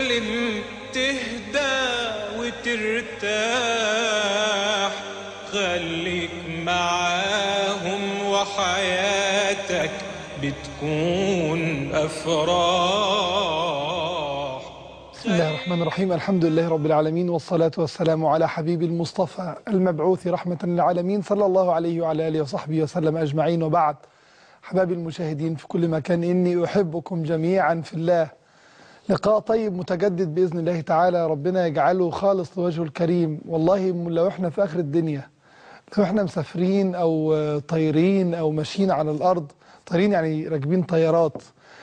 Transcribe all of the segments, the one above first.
سلم تهدى وترتاح خليك معاهم وحياتك بتكون أفراح بسم الله الرحمن الرحيم الحمد لله رب العالمين والصلاة والسلام على حبيب المصطفى المبعوث رحمة للعالمين صلى الله عليه وعلى آله وصحبه وسلم أجمعين وبعد حبايبي المشاهدين في كل مكان إني أحبكم جميعا في الله لقاء طيب متجدد بإذن الله تعالى ربنا يجعله خالص لوجهه الكريم والله لو احنا في آخر الدنيا لو احنا مسافرين أو طايرين أو ماشيين على الأرض طايرين يعني راكبين طيارات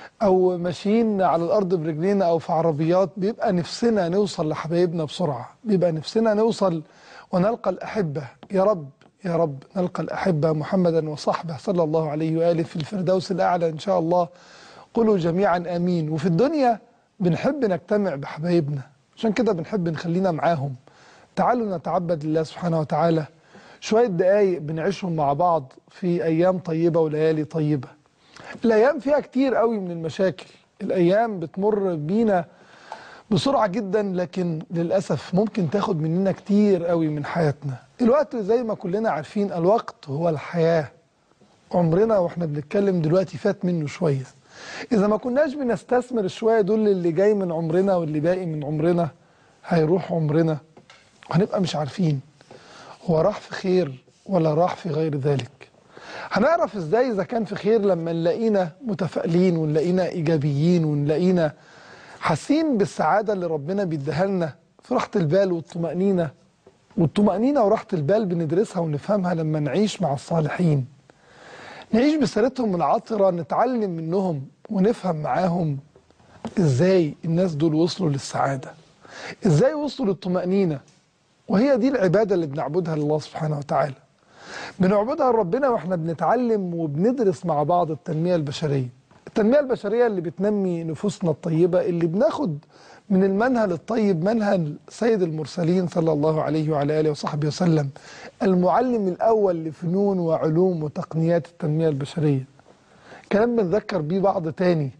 او ماشيين على الارض برجلينا او في عربيات بيبقى نفسنا نوصل لحبايبنا بسرعه بيبقى نفسنا نوصل ونلقى الاحبه يا رب يا رب نلقى الاحبه محمدا وصحبه صلى الله عليه واله في الفردوس الاعلى ان شاء الله قولوا جميعا امين وفي الدنيا بنحب نجتمع بحبايبنا عشان كده بنحب نخلينا معاهم تعالوا نتعبد لله سبحانه وتعالى شويه دقايق بنعيشهم مع بعض في ايام طيبه وليالي طيبه الايام فيها كتير قوي من المشاكل الايام بتمر بينا بسرعه جدا لكن للاسف ممكن تاخد مننا كتير قوي من حياتنا الوقت زي ما كلنا عارفين الوقت هو الحياه عمرنا واحنا بنتكلم دلوقتي فات منه شويه اذا ما كناش بنستثمر الشويه دول اللي جاي من عمرنا واللي باقي من عمرنا هيروح عمرنا وهنبقى مش عارفين هو راح في خير ولا راح في غير ذلك هنعرف ازاي اذا كان في خير لما نلاقينا متفائلين ونلاقينا ايجابيين ونلاقينا حاسين بالسعاده اللي ربنا بيديها لنا في راحه البال والطمانينه والطمانينه وراحه البال بندرسها ونفهمها لما نعيش مع الصالحين نعيش بسيرتهم العطره نتعلم منهم ونفهم معاهم ازاي الناس دول وصلوا للسعاده ازاي وصلوا للطمانينه وهي دي العباده اللي بنعبدها لله سبحانه وتعالى بنعبدها لربنا واحنا بنتعلم وبندرس مع بعض التنمية البشرية التنمية البشرية اللي بتنمي نفوسنا الطيبة اللي بناخد من المنهل الطيب منهل سيد المرسلين صلى الله عليه وعلى آله وصحبه وسلم المعلم الأول لفنون وعلوم وتقنيات التنمية البشرية كلام بنذكر بيه بعض تاني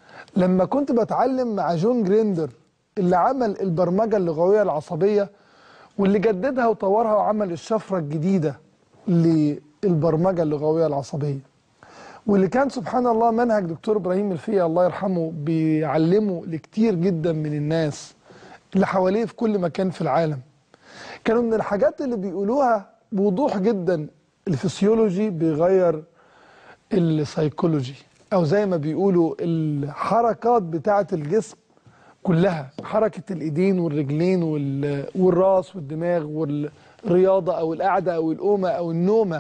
لما كنت بتعلم مع جون جريندر اللي عمل البرمجة اللغوية العصبية واللي جددها وطورها وعمل الشفرة الجديدة للبرمجة اللغوية العصبية واللي كان سبحان الله منهج دكتور إبراهيم الفقي الله يرحمه بيعلمه لكتير جدا من الناس اللي حواليه في كل مكان في العالم كانوا من الحاجات اللي بيقولوها بوضوح جدا الفسيولوجي بيغير السيكولوجي أو زي ما بيقولوا الحركات بتاعة الجسم كلها حركة الإيدين والرجلين والراس والدماغ وال الرياضة أو القعدة أو القومة أو النومة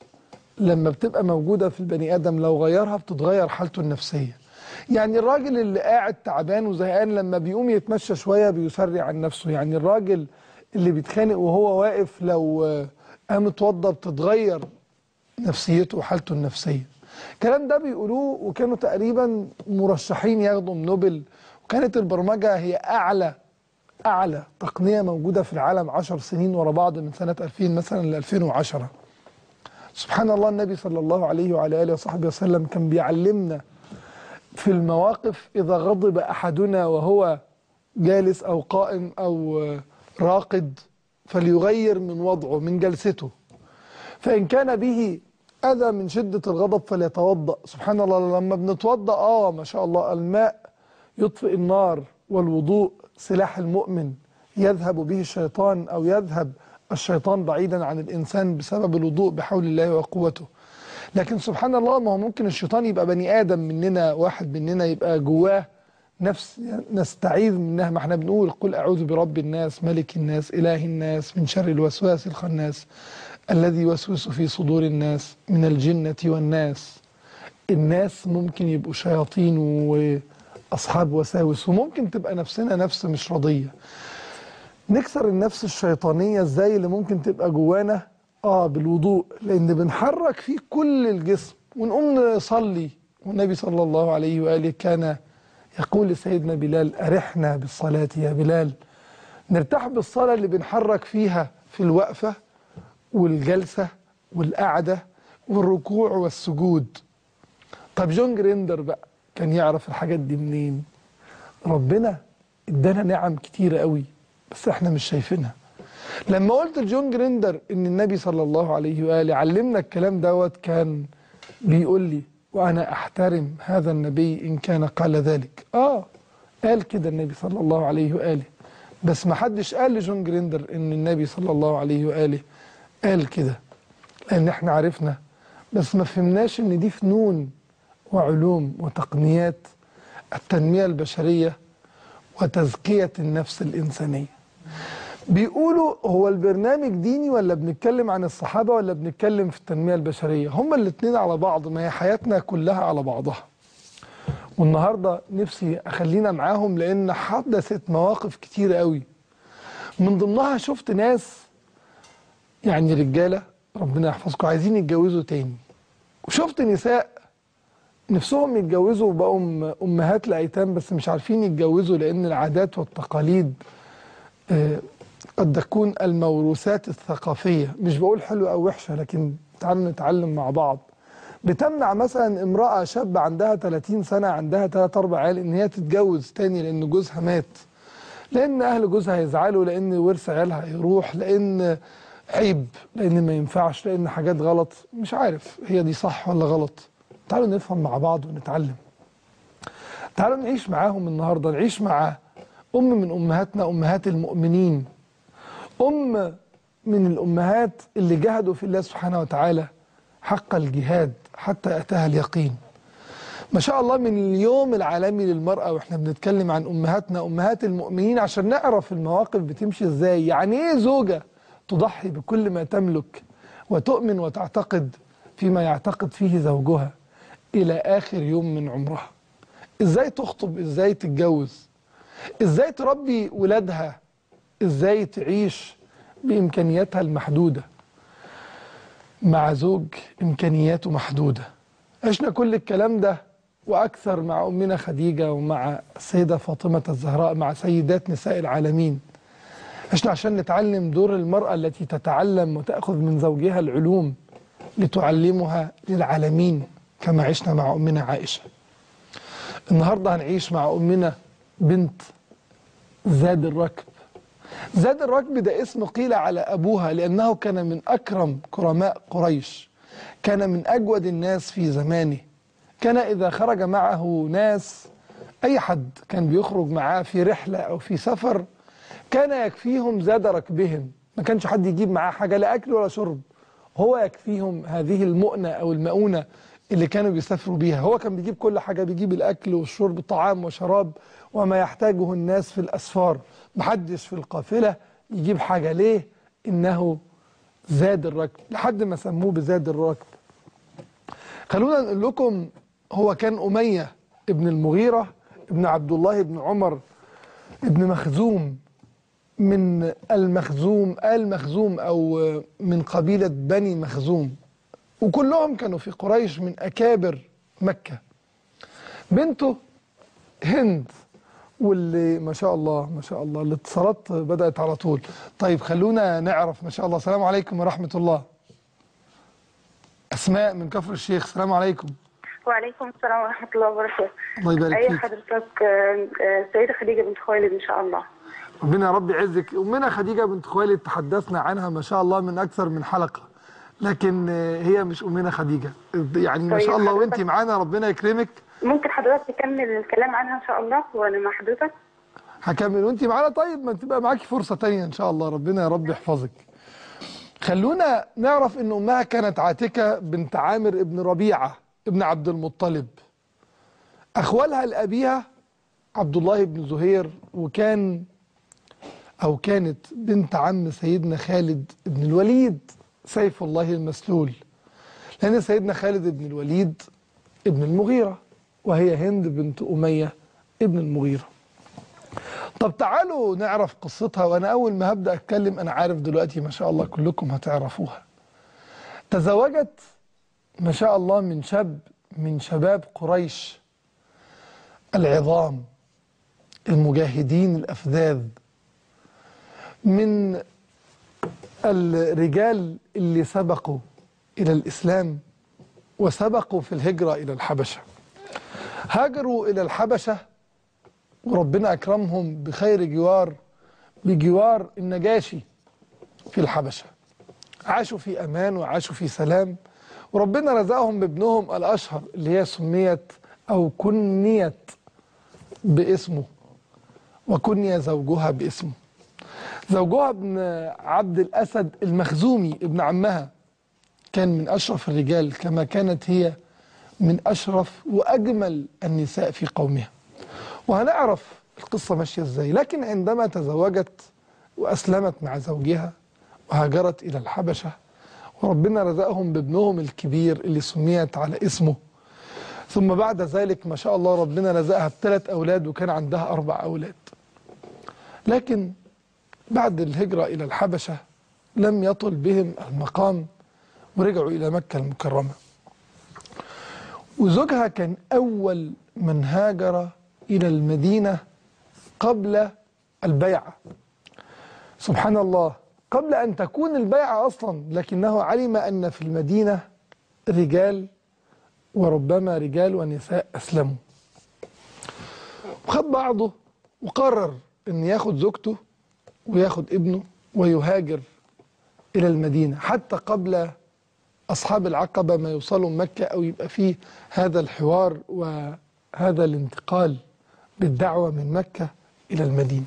لما بتبقى موجودة في البني آدم لو غيرها بتتغير حالته النفسية يعني الراجل اللي قاعد تعبان وزهقان لما بيقوم يتمشى شوية بيسرع عن نفسه يعني الراجل اللي بيتخانق وهو واقف لو قام اتوضى بتتغير نفسيته وحالته النفسية الكلام ده بيقولوه وكانوا تقريبا مرشحين ياخدوا نوبل وكانت البرمجة هي أعلى أعلى تقنية موجودة في العالم عشر سنين ورا بعض من سنة 2000 مثلا ل 2010 سبحان الله النبي صلى الله عليه وعلى آله وصحبه وسلم كان بيعلمنا في المواقف إذا غضب أحدنا وهو جالس أو قائم أو راقد فليغير من وضعه من جلسته فإن كان به أذى من شدة الغضب فليتوضأ سبحان الله لما بنتوضأ آه ما شاء الله الماء يطفئ النار والوضوء سلاح المؤمن يذهب به الشيطان أو يذهب الشيطان بعيدا عن الإنسان بسبب الوضوء بحول الله وقوته لكن سبحان الله ما هو ممكن الشيطان يبقى بني آدم مننا واحد مننا يبقى جواه نفس نستعيذ منها ما احنا بنقول قل أعوذ برب الناس ملك الناس إله الناس من شر الوسواس الخناس الذي يوسوس في صدور الناس من الجنة والناس الناس ممكن يبقوا شياطين و أصحاب وساوس وممكن تبقى نفسنا نفس مش راضية نكسر النفس الشيطانية ازاي اللي ممكن تبقى جوانا اه بالوضوء لان بنحرك فيه كل الجسم ونقوم نصلي والنبي صلى الله عليه وآله كان يقول لسيدنا بلال أرحنا بالصلاة يا بلال نرتاح بالصلاة اللي بنحرك فيها في الوقفة والجلسة والقعدة والركوع والسجود طب جون جريندر بقى كان يعرف الحاجات دي منين ربنا ادانا نعم كتيرة قوي بس احنا مش شايفينها لما قلت لجون جريندر ان النبي صلى الله عليه وآله علمنا الكلام دوت كان بيقول لي وانا احترم هذا النبي ان كان قال ذلك اه قال كده النبي صلى الله عليه وآله بس ما حدش قال لجون جريندر ان النبي صلى الله عليه وآله قال كده لان احنا عرفنا بس ما فهمناش ان دي فنون وعلوم وتقنيات التنمية البشرية وتزكية النفس الإنسانية بيقولوا هو البرنامج ديني ولا بنتكلم عن الصحابة ولا بنتكلم في التنمية البشرية هما الاتنين على بعض ما هي حياتنا كلها على بعضها والنهاردة نفسي أخلينا معاهم لأن حدثت مواقف كتيرة قوي من ضمنها شفت ناس يعني رجالة ربنا يحفظكم عايزين يتجوزوا تاني وشفت نساء نفسهم يتجوزوا وبقوا امهات لايتام بس مش عارفين يتجوزوا لان العادات والتقاليد آه، قد تكون الموروثات الثقافيه مش بقول حلوه او وحشه لكن تعالوا نتعلم مع بعض بتمنع مثلا امراه شاب عندها 30 سنه عندها 3 4 عيال ان هي تتجوز تاني لان جوزها مات لان اهل جوزها هيزعلوا لان ورث عيالها هيروح لان عيب لان ما ينفعش لان حاجات غلط مش عارف هي دي صح ولا غلط تعالوا نفهم مع بعض ونتعلم تعالوا نعيش معاهم النهارده نعيش مع ام من امهاتنا امهات المؤمنين ام من الامهات اللي جهدوا في الله سبحانه وتعالى حق الجهاد حتى اتاها اليقين ما شاء الله من اليوم العالمي للمرأة واحنا بنتكلم عن أمهاتنا أمهات المؤمنين عشان نعرف المواقف بتمشي ازاي يعني ايه زوجة تضحي بكل ما تملك وتؤمن وتعتقد فيما يعتقد فيه زوجها إلى آخر يوم من عمرها ازاي تخطب ازاي تتجوز ازاي تربي ولادها ازاي تعيش بإمكانياتها المحدودة مع زوج إمكانياته محدودة عشنا كل الكلام ده وأكثر مع أمنا خديجة ومع السيدة فاطمة الزهراء مع سيدات نساء العالمين عشنا عشان نتعلم دور المرأة التي تتعلم وتأخذ من زوجها العلوم لتعلمها للعالمين كما عشنا مع أمنا عائشة النهاردة هنعيش مع أمنا بنت زاد الركب زاد الركب ده اسم قيل على أبوها لأنه كان من أكرم كرماء قريش كان من أجود الناس في زمانه كان إذا خرج معه ناس أي حد كان بيخرج معاه في رحلة أو في سفر كان يكفيهم زاد ركبهم ما كانش حد يجيب معاه حاجة لا أكل ولا شرب هو يكفيهم هذه المؤنة أو المؤونة اللي كانوا بيسافروا بيها هو كان بيجيب كل حاجة بيجيب الأكل والشرب طعام وشراب وما يحتاجه الناس في الأسفار محدش في القافلة يجيب حاجة ليه إنه زاد الركب لحد ما سموه بزاد الركب خلونا نقول لكم هو كان أمية ابن المغيرة ابن عبد الله ابن عمر ابن مخزوم من المخزوم آل مخزوم أو من قبيلة بني مخزوم وكلهم كانوا في قريش من أكابر مكة بنته هند واللي ما شاء الله ما شاء الله الاتصالات بدأت على طول طيب خلونا نعرف ما شاء الله السلام عليكم ورحمة الله أسماء من كفر الشيخ السلام عليكم وعليكم السلام ورحمة الله وبركاته الله يبارك أي فيك حضرتك آه، آه، السيدة خديجة بنت خويلد إن شاء الله ربنا يا رب يعزك أمنا خديجة بنت خويلد تحدثنا عنها ما شاء الله من أكثر من حلقة لكن آه، هي مش أمنا خديجة يعني ما طيب شاء الله وانت حضرتك- معانا ربنا يكرمك ممكن حضرتك تكمل الكلام عنها إن شاء الله وأنا مع حضرتك هكمل وانت معانا طيب ما تبقى معاكي فرصة تانية ان شاء الله ربنا يا رب يحفظك خلونا نعرف ان امها كانت عاتكة بنت عامر ابن ربيعة ابن عبد المطلب اخوالها لابيها عبد الله بن زهير وكان او كانت بنت عم سيدنا خالد بن الوليد سيف الله المسلول لان سيدنا خالد بن الوليد ابن المغيرة وهي هند بنت أمية ابن المغيرة طب تعالوا نعرف قصتها وانا اول ما هبدا اتكلم انا عارف دلوقتي ما شاء الله كلكم هتعرفوها تزوجت ما شاء الله من شاب من شباب قريش العظام المجاهدين الافذاذ من الرجال اللي سبقوا الى الاسلام وسبقوا في الهجره الى الحبشه هاجروا الى الحبشه وربنا أكرمهم بخير جوار بجوار النجاشي في الحبشة عاشوا في أمان وعاشوا في سلام وربنا رزقهم بابنهم الأشهر اللي هي سميت أو كنيت باسمه وكني زوجها باسمه زوجها ابن عبد الأسد المخزومي ابن عمها كان من أشرف الرجال كما كانت هي من أشرف وأجمل النساء في قومها وهنعرف القصة ماشية ازاي لكن عندما تزوجت وأسلمت مع زوجها وهاجرت إلى الحبشة وربنا رزقهم بابنهم الكبير اللي سميت على اسمه ثم بعد ذلك ما شاء الله ربنا رزقها بثلاث أولاد وكان عندها أربع أولاد لكن بعد الهجرة إلى الحبشة لم يطل بهم المقام ورجعوا إلى مكة المكرمة وزوجها كان أول من هاجر إلى المدينة قبل البيعة سبحان الله قبل أن تكون البيعة أصلا لكنه علم أن في المدينة رجال وربما رجال ونساء أسلموا وخد بعضه وقرر أن ياخد زوجته وياخد ابنه ويهاجر إلى المدينة حتى قبل أصحاب العقبة ما يوصلوا مكة أو يبقى فيه هذا الحوار وهذا الانتقال بالدعوة من مكة إلى المدينة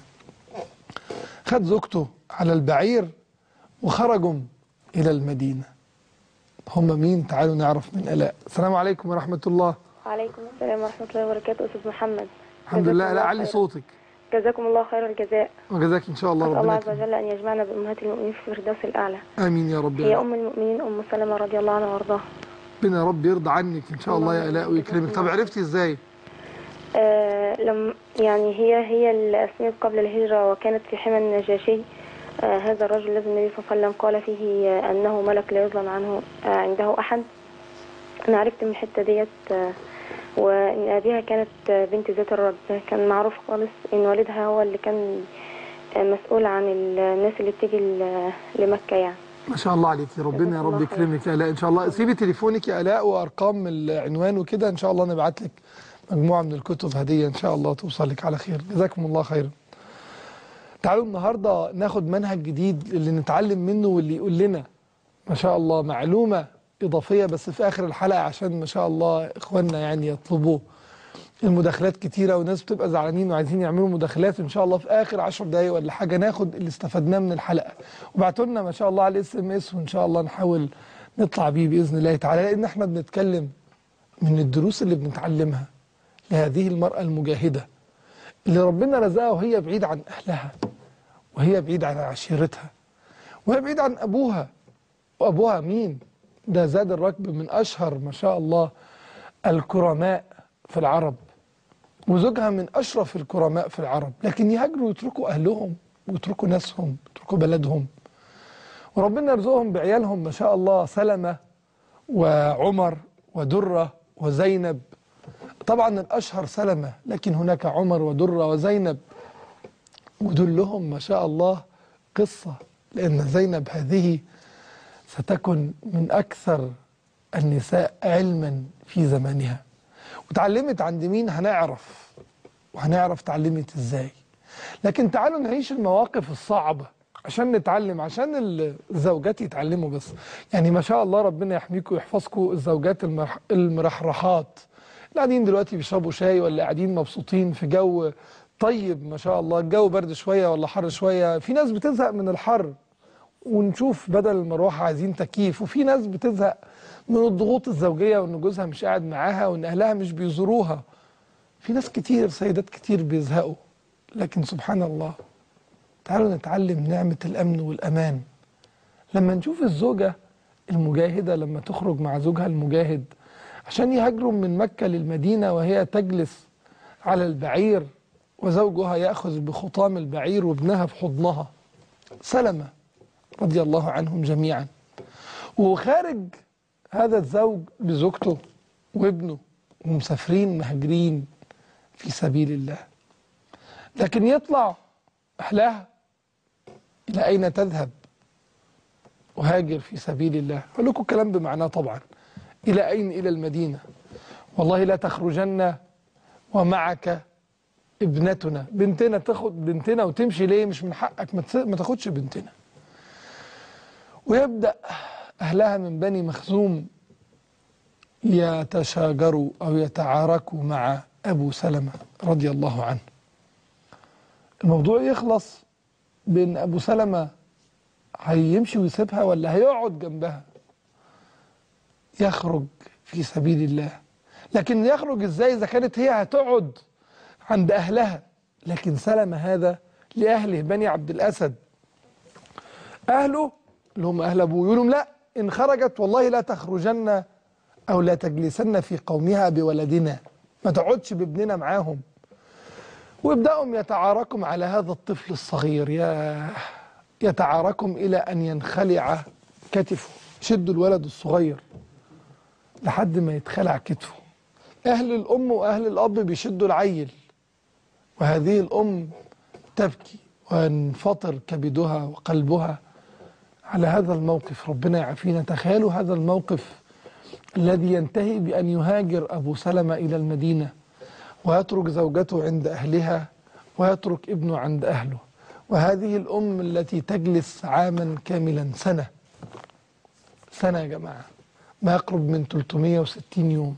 خد زوجته على البعير وخرجوا إلى المدينة هم مين تعالوا نعرف من ألاء السلام عليكم ورحمة الله وعليكم السلام ورحمة الله وبركاته أستاذ محمد الحمد جزاكم لله الله لا علي خير. صوتك جزاكم الله خير الجزاء وجزاك إن شاء الله أسأل الله ربنا عز يكرمك. وجل أن يجمعنا بأمهات المؤمنين في الفردوس الأعلى آمين يا رب هي يا رب. أم المؤمنين أم سلمة رضي الله عنها وأرضاها ربنا يا رب يرضى عنك إن شاء الله يا ألاء ويكرمك طب عرفتي إزاي آه لم يعني هي هي اللي أسلمت قبل الهجرة وكانت في حمى النجاشي آه هذا الرجل الذي النبي صلى الله عليه وسلم قال فيه آه أنه ملك لا يظلم عنه آه عنده أحد أنا عرفت من الحتة ديت آه وإن أبيها كانت آه بنت ذات الرب كان معروف خالص إن والدها هو اللي كان آه مسؤول عن الناس اللي بتيجي ل- لمكة يعني ما شاء الله عليك ربنا يا جزاك رب الله خير. يكرمك يا الاء ان شاء الله سيبي تليفونك يا الاء وارقام العنوان وكده ان شاء الله نبعت لك مجموعه من الكتب هديه ان شاء الله توصلك على خير جزاكم الله خيرا تعالوا النهارده ناخد منهج جديد اللي نتعلم منه واللي يقول لنا ما شاء الله معلومه اضافيه بس في اخر الحلقه عشان ما شاء الله اخواننا يعني يطلبوه المداخلات كتيرة وناس بتبقى زعلانين وعايزين يعملوا مداخلات ان شاء الله في اخر 10 دقايق ولا حاجه ناخد اللي استفدناه من الحلقه وبعتوا لنا ما شاء الله على الاس ام اس وان شاء الله نحاول نطلع بيه باذن الله تعالى لان احنا بنتكلم من الدروس اللي بنتعلمها لهذه المراه المجاهده اللي ربنا رزقها وهي بعيد عن اهلها وهي بعيد عن عشيرتها وهي بعيد عن ابوها وابوها مين ده زاد الركب من اشهر ما شاء الله الكرماء في العرب وزوجها من أشرف الكرماء في العرب لكن يهاجروا ويتركوا أهلهم ويتركوا ناسهم ويتركوا بلدهم وربنا يرزقهم بعيالهم ما شاء الله سلمة وعمر ودرة وزينب طبعا الأشهر سلمة لكن هناك عمر ودرة وزينب ودول لهم ما شاء الله قصة لأن زينب هذه ستكن من أكثر النساء علما في زمانها وتعلمت عند مين هنعرف وهنعرف اتعلمت ازاي لكن تعالوا نعيش المواقف الصعبة عشان نتعلم عشان الزوجات يتعلموا بس يعني ما شاء الله ربنا يحميكم ويحفظكم الزوجات المرح المرحرحات اللي قاعدين دلوقتي بيشربوا شاي ولا قاعدين مبسوطين في جو طيب ما شاء الله الجو برد شوية ولا حر شوية في ناس بتزهق من الحر ونشوف بدل المروحة عايزين تكييف وفي ناس بتزهق من الضغوط الزوجية وان جوزها مش قاعد معاها وان اهلها مش بيزوروها في ناس كتير سيدات كتير بيزهقوا لكن سبحان الله تعالوا نتعلم نعمة الأمن والأمان لما نشوف الزوجة المجاهدة لما تخرج مع زوجها المجاهد عشان يهاجروا من مكة للمدينة وهي تجلس على البعير وزوجها يأخذ بخطام البعير وابنها في حضنها سلمة رضي الله عنهم جميعا وخارج هذا الزوج بزوجته وابنه ومسافرين مهاجرين في سبيل الله لكن يطلع أهلها إلى أين تذهب أهاجر في سبيل الله أقول لكم الكلام بمعناه طبعا إلى أين إلى المدينة والله لا تخرجن ومعك ابنتنا بنتنا تاخد بنتنا وتمشي ليه مش من حقك ما تس- ما تاخدش بنتنا ويبدأ أهلها من بني مخزوم يتشاجروا أو يتعاركوا مع أبو سلمة رضي الله عنه الموضوع يخلص بأن أبو سلمة هيمشي ويسيبها ولا هيقعد جنبها يخرج في سبيل الله لكن يخرج ازاي اذا كانت هي هتقعد عند اهلها لكن سلم هذا لاهله بني عبد الاسد اهله اللي هم اهل ابوه يقولوا لا ان خرجت والله لا تخرجن او لا تجلسن في قومها بولدنا ما تقعدش بابننا معاهم ويبداوا يتعاركم على هذا الطفل الصغير يا يتعاركم الى ان ينخلع كتفه شدوا الولد الصغير لحد ما يتخلع كتفه أهل الأم وأهل الأب بيشدوا العيل وهذه الأم تبكي وينفطر كبدها وقلبها على هذا الموقف ربنا يعافينا تخيلوا هذا الموقف الذي ينتهي بأن يهاجر أبو سلمة إلى المدينة ويترك زوجته عند أهلها ويترك ابنه عند أهله وهذه الأم التي تجلس عاما كاملا سنة سنة يا جماعة ما يقرب من 360 يوم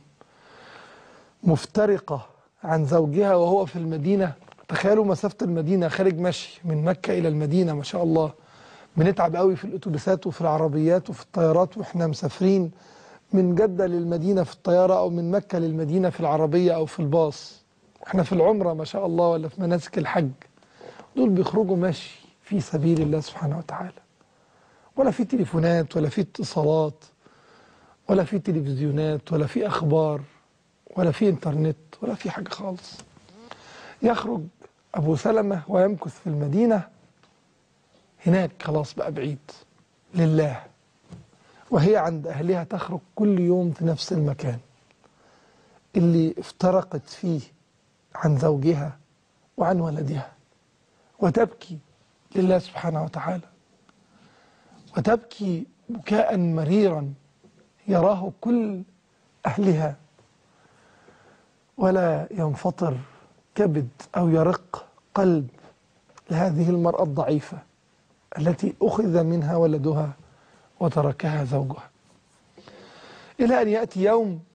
مفترقة عن زوجها وهو في المدينة تخيلوا مسافة المدينة خارج مشي من مكة إلى المدينة ما شاء الله بنتعب قوي في الأتوبيسات وفي العربيات وفي الطيارات وإحنا مسافرين من جدة للمدينة في الطيارة أو من مكة للمدينة في العربية أو في الباص إحنا في العمرة ما شاء الله ولا في مناسك الحج دول بيخرجوا مشي في سبيل الله سبحانه وتعالى ولا في تليفونات ولا في اتصالات ولا في تلفزيونات ولا في أخبار ولا في انترنت ولا في حاجة خالص يخرج أبو سلمة ويمكث في المدينة هناك خلاص بقى بعيد لله وهي عند أهلها تخرج كل يوم في نفس المكان اللي افترقت فيه عن زوجها وعن ولدها وتبكي لله سبحانه وتعالى وتبكي بكاء مريرا يراه كل أهلها ولا ينفطر كبد أو يرق قلب لهذه المرأة الضعيفة التي أخذ منها ولدها وتركها زوجها إلى أن يأتي يوم